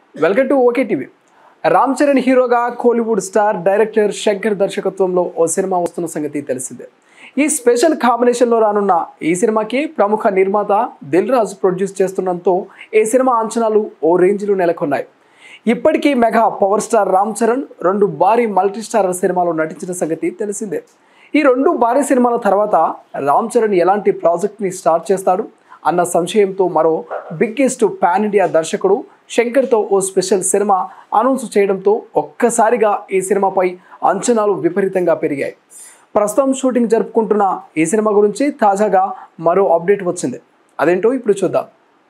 welcome to okay TV Ram Charan హీరోగా Kollywood star director Shankar దర్శకత్వంలో ఓ cinema వస్తున్న సంగతి తెలిసిందే ఈ స్పెషల్ కాంబినేషన్లో రానున్న ఈ సినిమాకి ప్రముఖ నిర్మాత దిల్ రాజు ప్రొడ్యూస్ చేస్తుండడంతో ఈ సినిమా అంచనాలు ఓ రేంజ్లో నెలకొన్నాయి ఇప్పటికీ mega power star Ram Charan రెండు భారీ మల్టీ స్టారర్ సినిమాలో నటించిన సంగతి తెలిసిందే ఈ రెండు భారీ సినిమాల తర్వాత రామ్ చరణ్ ఎలాంటి ప్రాజెక్ట్ని స్టార్ట్ చేస్తాడు అన్న సంశయంతో మరో బిగ్గెస్ట్ పాన్ ఇండియా దర్శకుడు శంకర్తో ఓ స్పెషల్ సినిమా అనౌన్స్ చేయడంతో ఒక్కసారిగా ఈ సినిమాపై అంచనాలు విపరీతంగా పెరిగాయి ప్రస్తుతం షూటింగ్ జరుపుకుంటున్న ఈ సినిమా గురించి తాజాగా మరో అప్డేట్ వచ్చింది అదేంటో ఇప్పుడు చూద్దాం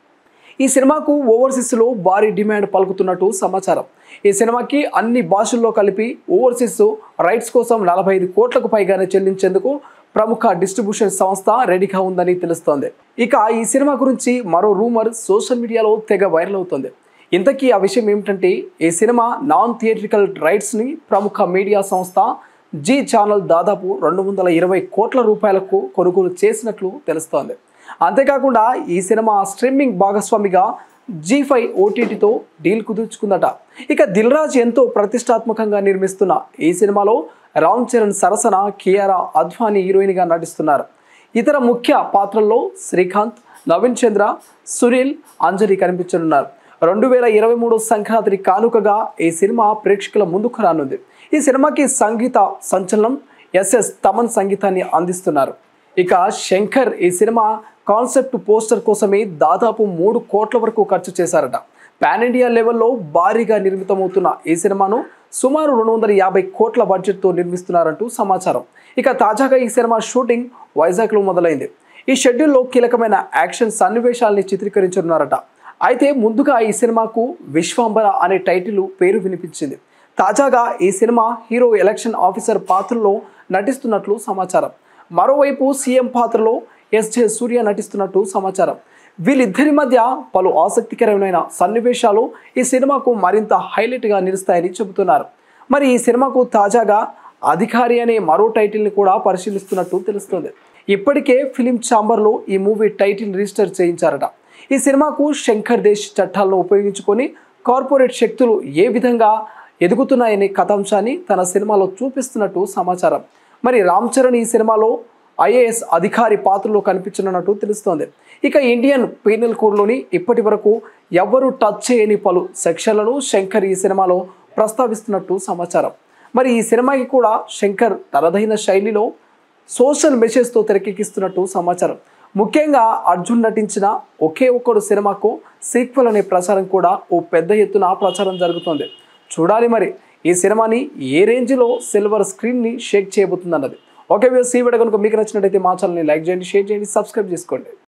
ఈ సినిమాకు ఓవర్సీస్లో భారీ డిమాండ్ పలుకుతున్నట్టు సమాచారం ఈ సినిమాకి అన్ని భాషల్లో కలిపి ఓవర్సీస్ రైట్స్ కోసం నలభై ఐదు కోట్లకు పైగానే చెల్లించేందుకు ప్రముఖ డిస్ట్రిబ్యూషన్ సంస్థ రెడీగా ఉందని తెలుస్తోంది ఇక ఈ సినిమా గురించి మరో రూమర్ సోషల్ మీడియాలో తెగ వైరల్ అవుతోంది ఇంతకీ ఆ విషయం ఏమిటంటే ఈ సినిమా నాన్ థియేట్రికల్ రైట్స్ని ప్రముఖ మీడియా సంస్థ జీ ఛానల్ దాదాపు రెండు వందల ఇరవై కోట్ల రూపాయలకు కొనుగోలు చేసినట్లు తెలుస్తోంది అంతేకాకుండా ఈ సినిమా స్ట్రీమింగ్ భాగస్వామిగా జీ ఫైవ్ ఓటీటీతో డీల్ కుదుర్చుకుందట ఇక దిల్ రాజ్ ఎంతో ప్రతిష్టాత్మకంగా నిర్మిస్తున్న ఈ సినిమాలో రామ్ చరణ్ సరసన కియారా అద్వానీ హీరోయిన్గా నటిస్తున్నారు ఇతర ముఖ్య పాత్రల్లో శ్రీకాంత్ నవీన్ చంద్ర సునీల్ అంజలి కనిపించనున్నారు రెండు వేల ఇరవై మూడు సంక్రాంతి కానుకగా ఈ సినిమా ప్రేక్షకుల ముందుకు రానుంది ఈ సినిమాకి సంగీత సంచలనం ఎస్ఎస్ తమన్ సంగీతాన్ని అందిస్తున్నారు ఇక శంకర్ ఈ సినిమా కాన్సెప్ట్ పోస్టర్ కోసమే దాదాపు మూడు కోట్ల వరకు ఖర్చు చేశారట పాన్ ఇండియా లెవెల్లో భారీగా నిర్మితమవుతున్న ఈ సినిమాను సుమారు రెండు వందల యాభై కోట్ల బడ్జెట్తో నిర్మిస్తున్నారంటూ సమాచారం ఇక తాజాగా ఈ సినిమా షూటింగ్ వైజాగ్లో మొదలైంది ఈ షెడ్యూల్లో కీలకమైన యాక్షన్ సన్నివేశాల్ని చిత్రీకరించనున్నారట అయితే ముందుగా ఈ సినిమాకు విశ్వాంబర అనే టైటిల్ పేరు వినిపించింది తాజాగా ఈ సినిమా హీరో ఎలక్షన్ ఆఫీసర్ పాత్రలో నటిస్తున్నట్లు సమాచారం మరోవైపు సీఎం పాత్రలో ఎస్జే సూర్య నటిస్తున్నట్టు సమాచారం వీళ్ళిద్దరి మధ్య పలు ఆసక్తికరమైన సన్నివేశాలు ఈ సినిమాకు మరింత హైలైట్గా నిలుస్తాయని చెబుతున్నారు మరి ఈ సినిమాకు తాజాగా అధికారి అనే మరో టైటిల్ని కూడా పరిశీలిస్తున్నట్టు తెలుస్తుంది ఇప్పటికే ఫిలిం ఛాంబర్లో ఈ మూవీ టైటిల్ రిజిస్టర్ చేయించారట ఈ సినిమాకు శంకర్ దేశ్ చట్టాలను ఉపయోగించుకొని కార్పొరేట్ శక్తులు ఏ విధంగా ఎదుగుతున్నాయనే కథాంశాన్ని తన సినిమాలో చూపిస్తున్నట్టు సమాచారం మరి రామ్ చరణ్ ఈ సినిమాలో ఐఏఎస్ అధికారి పాత్రలో కనిపించనున్నట్టు తెలుస్తోంది ఇక ఇండియన్ పీనల్ కోడ్లోని ఇప్పటి వరకు ఎవ్వరూ టచ్ చేయని పలు సెక్షన్లను శంకర్ ఈ సినిమాలో ప్రస్తావిస్తున్నట్టు సమాచారం మరి ఈ సినిమాకి కూడా శంకర్ తనదైన శైలిలో సోషల్ మెసేజ్తో తెరకెక్కిస్తున్నట్టు సమాచారం ముఖ్యంగా అర్జున్ నటించిన ఒకే ఒక్కడు సినిమాకు సీక్వెల్ అనే ప్రచారం కూడా ఓ పెద్ద ఎత్తున ప్రచారం జరుగుతోంది చూడాలి మరి ఈ సినిమాని ఏ రేంజ్లో సిల్వర్ స్క్రీన్ని షేక్ చేయబోతుందన్నది ఓకే వ్యూస్ ఈ వీడియో కనుక మీకు నచ్చినట్టయితే మా ఛానల్ని లైక్ చేయండి షేర్ చేయండి సబ్స్క్రైబ్ చేసుకోండి